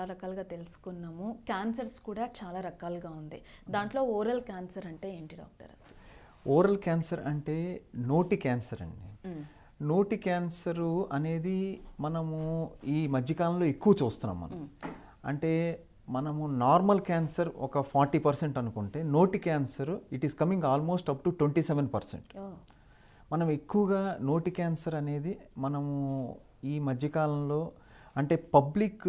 రకాలుగా తెలుసుకున్నాము క్యాన్సర్స్ కూడా చాలా రకాలుగా ఉంది దాంట్లో ఓరల్ క్యాన్సర్ అంటే ఏంటి డాక్టర్ అసలు ఓరల్ క్యాన్సర్ అంటే నోటి క్యాన్సర్ అండి నోటి క్యాన్సరు అనేది మనము ఈ మధ్యకాలంలో ఎక్కువ చూస్తున్నాం మనం అంటే మనము నార్మల్ క్యాన్సర్ ఒక ఫార్టీ పర్సెంట్ అనుకుంటే నోటి cancer it is coming almost up to twenty seven percent ఓ మనం ఎక్కువగా నోటి క్యాన్సర్ అనేది మనము ఈ మధ్యకాలంలో అంటే పబ్లిక్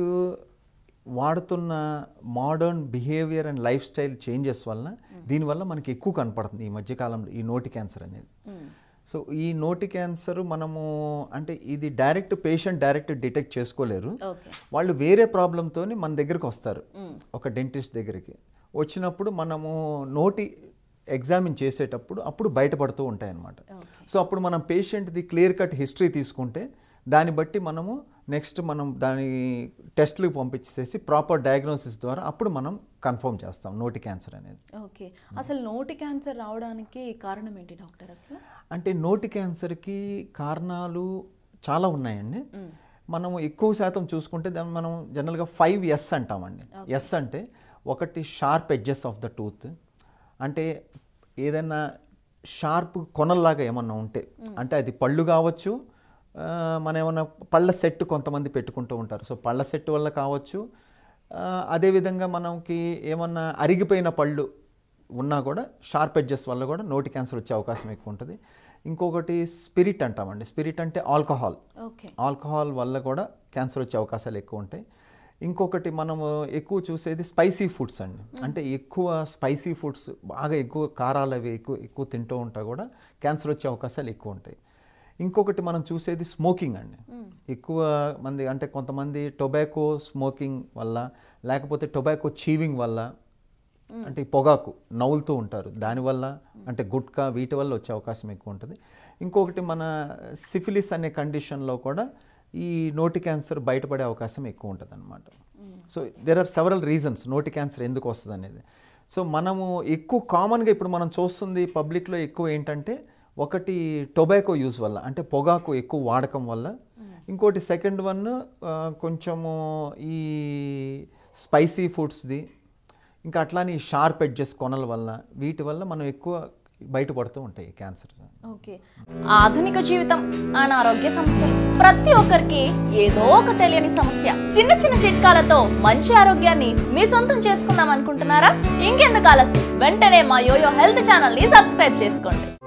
వాడుతున్న modern behaviour and lifestyle changes వలన దీనివల్ల మనకి ఎక్కువ కనపడుతుంది ఈ మధ్యకాలంలో ఈ నోటి క్యాన్సర్ అనేది సో ఈ నోటి క్యాన్సర్ మనము అంటే ఇది డైరెక్ట్ పేషెంట్ డైరెక్ట్ డిటెక్ట్ చేసుకోలేరు ఓకే వాళ్ళు వేరే ప్రాబ్లంతో మన దగ్గరికి వస్తారు ఒక డెంటిస్ట్ దగ్గరికి వచ్చినప్పుడు మనము నోటి ఎగ్జామిన్ చేసేటప్పుడు అప్పుడు బయటపడుతూ ఉంటాయి అన్నమాట ఓకే సో అప్పుడు మనం పేషెంట్ది క్లియర్ కట్ హిస్టరీ తీసుకుంటే దాన్ని బట్టి మనము నెక్స్ట్ మనం దాని టెస్ట్లకు పంపించేసి ప్రాపర్ డయాగ్నోసిస్ ద్వారా అప్పుడు మనం కన్ఫర్మ్ చేస్తాం నోటి క్యాన్సర్ అనేది ఓకే అసలు నోటి క్యాన్సర్ రావడానికి కారణం ఏంటి డాక్టర్ అసలు అంటే నోటి క్యాన్సర్కి కారణాలు చాలా ఉన్నాయండి మనము ఎక్కువ శాతం చూసుకుంటే దాన్ని మనం జనరల్గా ఫైవ్ ఎస్ అంటామండి ఎస్ అంటే ఒకటి sharp edges of the tooth అంటే ఏదైనా షార్ప్ కొనల్లాగా ఏమన్నా ఉంటే అంటే అది పళ్ళు కావచ్చు ఆ, మనం ఏమన్నా పళ్ళ సెట్ కొంతమంది పెట్టుకుంటూ ఉంటారు సో పళ్ళ సెట్ వల్ల కావచ్చు ఆ, అదేవిధంగా మనకి ఏమన్నా అరిగిపోయిన పళ్ళు ఉన్నా కూడా షార్ప్ ఎడ్జెస్ వల్ల కూడా నోటి క్యాన్సర్ వచ్చే అవకాశం ఎక్కువ ఉంటుంది ఇంకొకటి స్పిరిట్ అంటామండి స్పిరిట్ అంటే ఆల్కహాల్ ఓకే ఆల్కహాల్ వల్ల కూడా క్యాన్సర్ వచ్చే అవకాశాలు ఎక్కువ ఉంటాయి ఇంకొకటి మనము ఎక్కువ చూసేది స్పైసీ ఫుడ్స్ అండి అంటే ఎక్కువ స్పైసీ ఫుడ్స్ బాగా ఎక్కువ కారాలు అవి ఎక్కువ ఎక్కువ తింటూ ఉంటా కూడా క్యాన్సర్ వచ్చే అవకాశాలు ఎక్కువ ఉంటాయి ఇంకొకటి మనం చూసేది స్మోకింగ్ అండి ఎక్కువ మంది అంటే కొంతమంది టొబాకో స్మోకింగ్ వల్ల లేకపోతే టొబాకో చీవింగ్ వల్ల అంటే ఈ పొగాకు నవ్వులుతూ ఉంటారు దానివల్ల అంటే గుట్కా వీటి వల్ల వచ్చే అవకాశం ఎక్కువ ఉంటుంది ఇంకొకటి మన సిఫిలిస్ అనే కండిషన్లో కూడా ఈ నోటి క్యాన్సర్ బయటపడే అవకాశం ఎక్కువ ఉంటుంది అనమాట so there are several reasons నోటి క్యాన్సర్ ఎందుకు వస్తుంది అనేది సో మనము ఎక్కువ కామన్గా ఇప్పుడు మనం చూస్తుంది పబ్లిక్లో ఎక్కువ ఏంటంటే ఒకటి టొబాకో యూజ్ వల్ల అంటే పొగాకు ఎక్కువ వాడకం వల్ల ఇంకోటి సెకండ్ వన్ కొంచెము ఈ స్పైసీ ఫుడ్స్ది ఇంకా అట్లానే ఈ షార్ప్ ఎడ్జెస్ కొనల వల్ల వీటి వల్ల మనం ఎక్కువ బయటపడుతూ ఉంటాయి క్యాన్సర్స్ ఓకే ఆధునిక జీవితం అనారోగ్య సమస్యలు ప్రతి ఒక్కరికి ఏదో ఒక తెలియని సమస్య చిన్న చిన్న చిట్కాలతో మంచి ఆరోగ్యాన్ని మీ సొంతం చేసుకుందాం అనుకుంటున్నారా ఇంకెందుకు ఆలస్యం వెంటనే మా యోయో హెల్త్ ఛానల్ ని సబ్స్క్రైబ్ చేసుకోండి